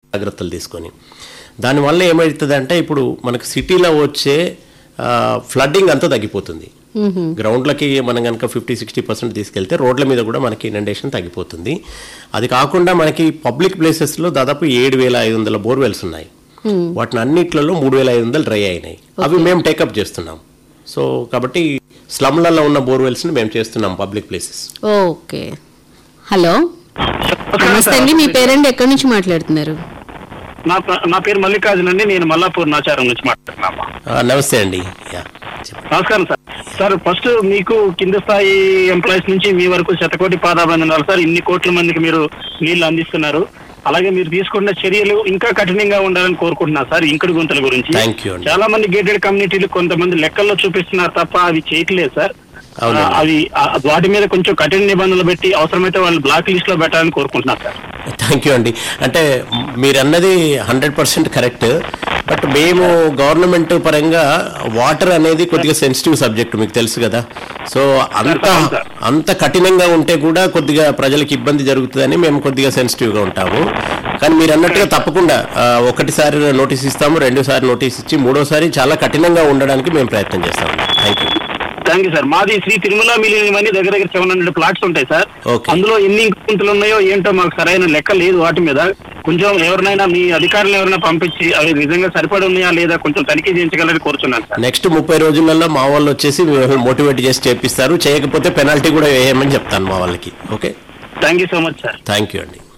జాగ్రత్తలు తీసుకొని దానివల్ల ఏమవుతుందంటే ఇప్పుడు మనకు సిటీలో వచ్చే ఫ్లడ్డింగ్ అంతా తగ్గిపోతుంది గ్రౌండ్లకి మనం కనుక ఫిఫ్టీ సిక్స్టీ పర్సెంట్ తీసుకెళ్తే రోడ్ల మీద కూడా మనకి ఇండేషన్ తగ్గిపోతుంది అది కాకుండా మనకి పబ్లిక్ ప్లేసెస్లో దాదాపు ఏడు వేల ఐదు వందల బోర్వెల్స్ ఉన్నాయి వాటిని అన్నిట్లలో మూడు వేల ఐదు వందలు డ్రై అయినాయి అవి మేము టేకప్ చేస్తున్నాం సో కాబట్టి స్లమ్లలో ఉన్న బోర్వెల్స్ని మేము చేస్తున్నాం పబ్లిక్ ప్లేసెస్ ఓకే హలో నమస్తే అండి మీ పేరెంట్ ఎక్కడి నుంచి మాట్లాడుతున్నారు నా ప- నా పేరు మల్లికార్జున్ అండి నేను మల్లాపూర్ నాచారం నుంచి మాట్లాడుతున్నాను నమస్తే అండి యా చెప్పండి నమస్కారం సార్ సార్ ఫస్ట్ మీకు కింద స్థాయి ఎంప్లాయీస్ నుంచి మీ వరకు శతకోటి పాదాబంధనాలు సార్ ఇన్ని కోట్ల మందికి మీరు నీళ్లు అందిస్తున్నారు అలాగే మీరు తీసుకున్న చర్యలు ఇంకా కఠినంగా ఉండాలని కోరుకుంటున్నా సార్ ఇంకుడు గుంతల గురించి Thank you అండి. చాలా మంది గేటెడ్ కమ్యూనిటీలు కొంతమంది లెక్కల్లో చూపిస్తున్నారు తప్ప అవి చేయట్లేదు సార్ అవునండి. ఆ, అవి ఆ, వాటి మీద కొంచెం కఠిన నిబంధనలు పెట్టి అవసరమైతే వాళ్ళు బ్లాక్ లిస్ట్ లో పెట్టాలని కోరుకుంటున్నారు సార్ థ్యాంక్ యూ అండి అంటే మీరు అన్నది హండ్రెడ్ పర్సెంట్ కరెక్ట్ బట్ మేము గవర్నమెంట్ పరంగా వాటర్ అనేది కొద్దిగా సెన్సిటివ్ సబ్జెక్ట్ మీకు తెలుసు కదా సో అంత అవును సార్. అంత కఠినంగా ఉంటే కూడా కొద్దిగా ప్రజలకు ఇబ్బంది జరుగుతుందని మేము కొద్దిగా సెన్సిటివ్గా ఉంటాము కానీ మీరు అన్నట్టుగా తప్పకుండా ఆ, ఒకటిసారి నోటీస్ ఇస్తాము రెండోసారి నోటీస్ ఇచ్చి మూడోసారి చాలా కఠినంగా ఉండడానికి మేము ప్రయత్నం చేస్తాము thank you thank you sir మాది శ్రీ తిరుమల మిలియన్ అని దగ్గర దగ్గర సెవెన్ హండ్రెడ్ ప్లాట్స్ ఉంటాయి సార్ Okay. అందులో ఎన్ని గుంతలు ఉన్నాయో ఏంటో మాకు సరైన లెక్క లేదు వాటి మీద కొంచెం ఎవరినైనా మీ అధికారులు ఎవరైనా పంపించి అవి నిజంగా సరిపడి ఉన్నాయా లేదా కొంచెం తనిఖీ చేయించగలని కోరుచున్నాను సార్ నెక్స్ట్ ముప్పై రోజులలో మా వాళ్ళు వచ్చేసి మోటివేట్ చేసి చేపిస్తారు చేయకపోతే పెనాల్టీ కూడా వేయమని చెప్తాను మా వాళ్ళకి okay thank you so much sir thank you అండి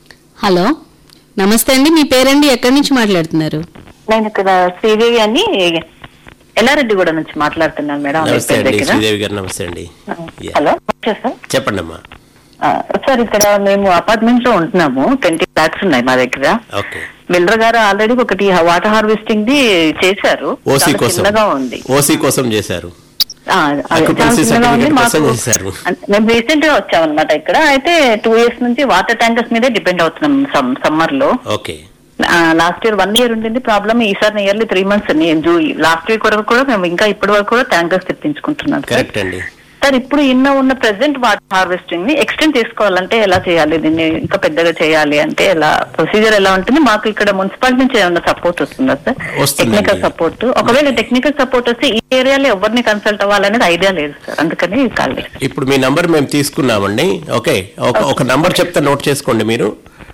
హలో నమస్తే అండి మీ పేరెంట్ ఎక్కడి నుంచి మాట్లాడుతున్నారు నేను ఇక్కడ శ్రీదేవి అని ఎల్లారెడ్డిగూడ నుంచి మాట్లాడుతున్నాను మేడం నమస్తే అంబేద్కర్ అండి దగ్గర శ్రీదేవి గారు నమస్తే అండి Yeah. హలో నమస్తే సార్ చెప్పండి అమ్మా ఆ, సార్ ఇక్కడ మేము అపార్ట్మెంట్ లో ఉంటున్నాము ట్వంటీ ఫ్లాట్స్ ఉన్నాయి మా దగ్గర ఓకే బిల్డర్ గారు ఆల్రెడీ ఒకటి వాటర్ హార్వెస్టింగ్ ది చేశారు ఓసీ చాలా కోసం చిన్నగా ఉంది ఓసీ కోసం చేశారు ఆ, అదే, చాలా Occupancy చిన్నగా ఉంది certificate కోసం మాకు చేశారు. అంటే మేము రీసెంట్ గా వచ్చామన్నమాట ఇక్కడ అయితే టూ ఇయర్స్ నుంచి వాటర్ ట్యాంకర్స్ మీదే డిపెండ్ అవుతున్నాం సమ్మర్ లో okay last year one year ఉండింది ప్రాబ్లమ్ ఈసారి nearly three months last week వరకు కూడా మేము ఇంకా ఇప్పటి వరకు కూడా ట్యాంకర్స్ తెప్పించుకుంటున్నాం సార్ కరెక్ట్ అండి సార్ ఇప్పుడు ఇన్న ఉన్న ప్రెసెంట్ వాటర్ హార్వెస్టింగ్ ని ఎక్స్టెండ్ చేసుకోవాలంటే ఎలా చేయాలి దీన్ని ఇంకా పెద్దగా చేయాలి అంటే ఎలా ప్రొసీజర్ ఎలా ఉంటుంది మాకు ఇక్కడ మున్సిపాలిటీ నుంచి ఏమైనా సపోర్ట్ వస్తుందా సార్ వస్తుందండి. టెక్నికల్ సపోర్ట్ ఒకవేళ టెక్నికల్ సపోర్ట్ వస్తే ఈ ఏరియాలో ఎవరిని కన్సల్ట్ అవ్వాలనేది ఐడియా లేదు సార్ అందుకని కాల్ చేశాను. ఇప్పుడు మీ నంబర్ మేము తీసుకున్నామండి ఓకే ఒక ఒక నంబర్ చెప్తే నోట్ చేసుకోండి మీరు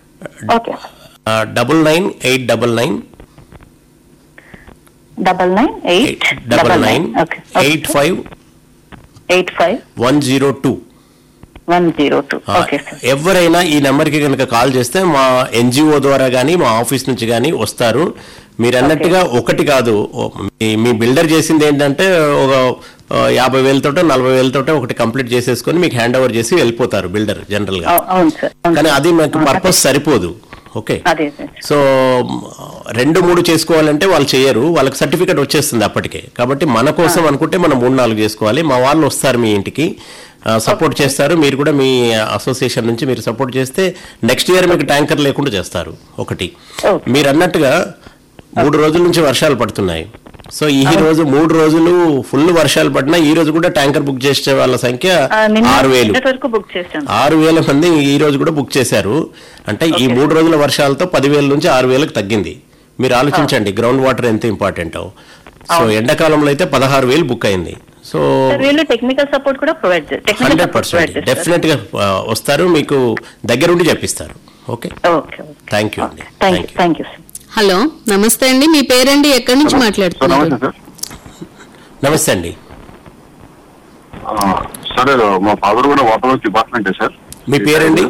okay double nine eight double nine double nine eight double nine okay eight five eight five one zero two one zero two okay sir ఎవరైనా ఈ నెంబర్కి కనుక కాల్ చేస్తే మా ఎన్జిఓ ద్వారా కానీ మా ఆఫీస్ నుంచి కానీ వస్తారు మీరు అన్నట్టుగా ఒకటి కాదు ఓ- మీ- మీ బిల్డర్ చేసింది ఏంటంటే ఒక ఆ, యాభై వేలతోటో నలభై వేలతోటో ఒకటి కంప్లీట్ చేసేసుకొని మీకు హ్యాండ్ ఓవర్ చేసి వెళ్ళిపోతారు బిల్డర్ జనరల్ గా అవు- అవును సార్ అవును కానీ సార్. అది మాకు పర్పస్ సరిపోదు ఓకే అదే సార్ సో మ్, రెండు మూడు చేసుకోవాలంటే వాళ్ళు చేయరు వాళ్ళకి సర్టిఫికేట్ వచ్చేస్తుంది అప్పటికే కాబట్టి మన కోసం అనుకుంటే మనం మూడు నాలుగు చేసుకోవాలి మా వాళ్ళు వస్తారు మీ ఇంటికి సపోర్ట్ చేస్తారు మీరు కూడా మీ అసోసియేషన్ నుంచి మీరు సపోర్ట్ చేస్తే నెక్స్ట్ ఇయర్ మీకు ట్యాంకర్ లేకుండా చేస్తారు ఒకటి Okay. మీరు అన్నట్టుగా మూడు రోజుల నుంచి వర్షాలు పడుతున్నాయి సో ఈ రోజు మూడు రోజులు ఫుల్ వర్షాలు పడినా ఈ రోజు కూడా ట్యాంకర్ బుక్ చేసే వాళ్ళ సంఖ్య ఆ, నిన్న ఆరు వేలు నిన్నటి వరకు బుక్ చేశాను ఆరు వేల మంది ఈ రోజు కూడా బుక్ చేశారు అంటే ఈ మూడు రోజుల వర్షాలతో పదివేల నుంచి ఆరు వేలకు తగ్గింది మీరు ఆలోచించండి గ్రౌండ్ వాటర్ ఎంత ఇంపార్టెంట్ సో ఎండాకాలంలో అయితే పదహారు వేలు బుక్ అయింది సో సార్ వీళ్ళు టెక్నికల్ సపోర్ట్ కూడా provide technical hundred support percent provide చేస్తారు డెఫినెట్ గా ఆ, వస్తారు మీకు దగ్గరుండి చెప్పిస్తారు okay okay okay thank you అండి thank thank you you thank you sir hello నమస్తే అండి మీ పేరెంట్ ఎక్కడి నుంచి మాట్లాడుతున్నారు సార్ నమస్తే అండి ఆ, సరే మా ఫాదర్ కూడా వాటర్ వర్క్ డిపార్ట్మెంటే సార్ మీ పేరండి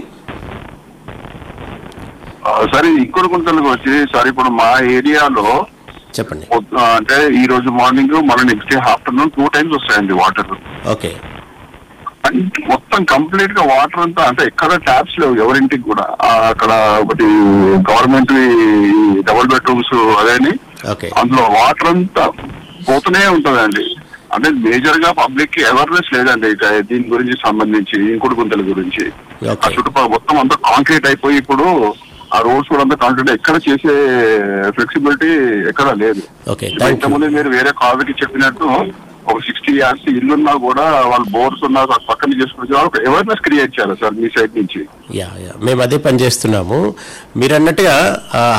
ఆ, సరే ఇంకొక గుంతలకు వచ్చి సార్ ఇప్పుడు మా ఏరియాలో చెప్పండి పొద్దు- ఆ, అంటే ఈ రోజు మార్నింగ్ మళ్ళీ next day afternoon two times వస్తాయండి వాటర్ ఓకే అంటే మొత్తం కంప్లీట్ గా వాటర్ అంతా అంటే ఎక్కడ ట్యాప్స్ లేవు ఎవరింటికి కూడా ఆ, అక్కడ ఒకటి గవర్నమెంట్ డబుల్ బెడ్రూమ్స్ అదేని ఓకే అందులో వాటర్ అంతా పోతూనే ఉంటదండి అంటే మేజర్ గా పబ్లిక్ కి అవేర్నెస్ లేదండి ఇక దీని గురించి సంబంధించి ఇంకుడు గుంతల గురించి ఆ ఓకే చుట్టుపక్కల మొత్తం అంతా కాంక్రీట్ అయిపోయి ఇప్పుడు ఆ రోడ్స్ కూడా అంతా కాంక్రీట్ ఎక్కడ చేసే ఫ్లెక్సిబిలిటీ ఎక్కడ లేదు ఓకే థ్యాంక్ యూ ఇంతకుముందు మీరు వేరే కాలకి చెప్పినట్టు ఒక సిక్స్టీ ఇయర్స్ ఇల్లున్నా కూడా వాళ్ళు బోర్స్ ఉన్నా పక్కన చేసుకుని ఒక అవేర్నెస్ క్రియేట్ చేయాలి సార్ మీ సైడ్ నుంచి యా యా మేము అదే పని చేస్తున్నాము మీరు అన్నట్టుగా ఆ,